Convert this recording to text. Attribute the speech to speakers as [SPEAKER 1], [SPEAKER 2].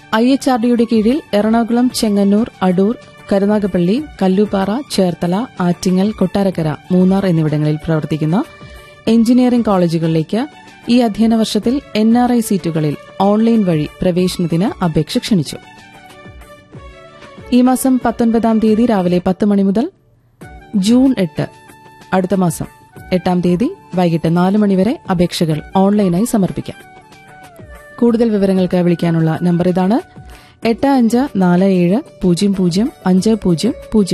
[SPEAKER 1] I H R ഡിയുടെ കീഴിൽ എറണാകുളം ചെങ്ങന്നൂർ അടൂർ കരുനാഗപ്പള്ളി കല്ലുപാറ ചേർത്തല ആറ്റിങ്ങൽ കൊട്ടാരക്കര മൂന്നാർ എന്നിവിടങ്ങളിൽ പ്രവർത്തിക്കുന്ന എഞ്ചിനീയറിംഗ് കോളേജുകളിലേക്ക് ഈ അധ്യയന വർഷത്തിൽ എൻ ആർ ഐ സീറ്റുകളിൽ ഓൺലൈൻ വഴി പ്രവേശനത്തിന് അപേക്ഷ ക്ഷണിച്ചു ഈ മാസം പത്തൊൻപതാം തീയതി രാവിലെ പത്ത് മണി മുതൽ ജൂൺ എട്ട് അടുത്ത മാസം എട്ടാം തീയതി വൈകിട്ട് നാല് മണിവരെ അപേക്ഷകൾ ഓൺലൈനായി സമർപ്പിക്കാം കൂടുതൽ വിവരങ്ങൾക്ക് വിളിക്കാനുള്ള നമ്പർ ഇതാണ് എട്ട് അഞ്ച് നാല് ഏഴ് പൂജ്യം പൂജ്യം അഞ്ച് പൂജ്യം പൂജ്യം